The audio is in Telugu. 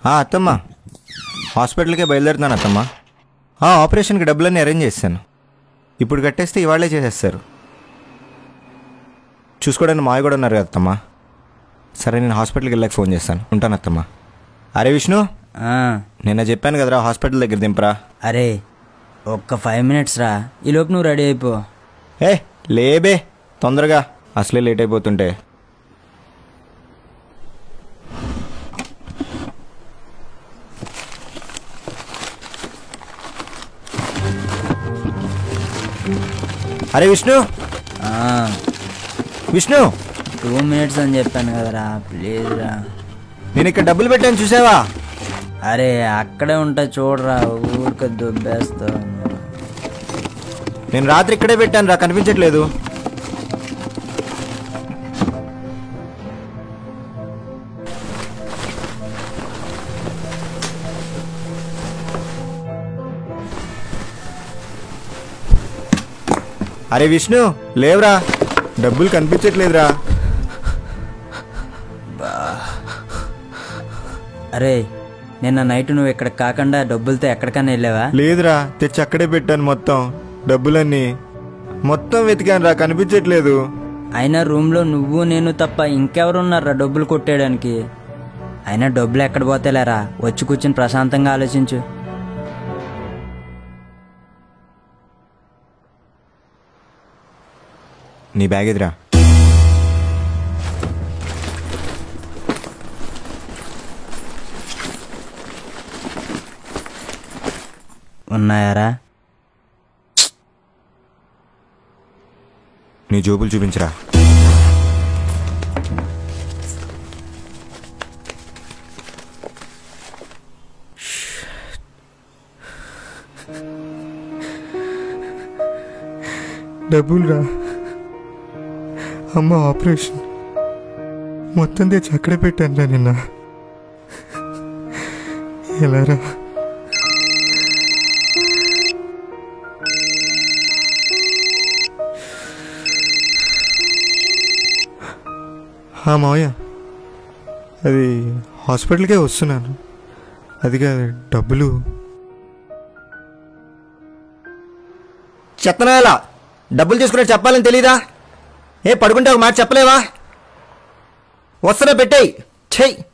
ఆ, అత్తమ్మ హాస్పిటల్కే బయలుదేరుతున్నాను అత్తమ్మ ఆ, ఆపరేషన్కి డబ్బులన్నీ అరేంజ్ చేశాను ఇప్పుడు కట్టేస్తే ఇవాళే చేసేస్తారు చూసుకోవడానికి మాయ కూడా ఉన్నారు కదా అత్తమ్మ సరే నేను హాస్పిటల్కి వెళ్ళాక ఫోన్ చేస్తాను ఉంటాను అత్తమ్మ అరే విష్ణు ఆ, నిన్న చెప్పాను కదరా హాస్పిటల్ దగ్గర దింపరా అరే ఒక్క ఫైవ్ మినిట్స్ రా ఈలోపు నువ్వు రెడీ అయిపో ఏ లేబే తొందరగా అసలే లేట్ అయిపోతుంటే అరే విష్ణు విష్ణు టూ మినిట్స్ అని చెప్పాను కదరా ప్లీజ్ రా నేను ఇక్కడ డబ్బులు పెట్టాను చూసావా అరే అక్కడే ఉంటా చూడరా ఊరికే దుబ్బేస్తావు నేను రాత్రి ఇక్కడే పెట్టాను రా కనిపించట్లేదు అరే విష్ణు లేవురా డబ్బులు కనిపించట్లేదురా అరే నిన్న నైట్ నువ్వు ఇక్కడ కాకుండా డబ్బులతో ఎక్కడికైనా వెళ్ళావా లేదురా తెచ్చి అక్కడే పెట్టాను మొత్తం డబ్బులన్నీ మొత్తం వెతికాను రా కనిపించట్లేదు అయినా రూమ్లో నువ్వు నేను తప్ప ఇంకెవరున్నారా డబ్బులు కొట్టేయడానికి అయినా డబ్బులు ఎక్కడ పోతేలేరా వచ్చి కూర్చుని ప్రశాంతంగా ఆలోచించు నీ బ్యాగ్ ఎదురా ఉన్నాయారా నీ జోబులు చూపించరా డబ్బులు రా అమ్మ ఆపరేషన్ మొత్తం తెచ్చి అక్కడే పెట్టాను రా నిన్న ఎలా రా హా మావయ్య అది హాస్పిటల్కే వస్తున్నాను అది కాదు డబ్బులు చెత్తనాయాల డబ్బులు తీసుకున్నట్టు చెప్పాలని తెలీదా ఏ పడుకుంటే ఒక మాట చెప్పలేవా వస్తున్నా పెట్టేయి చెయ్యి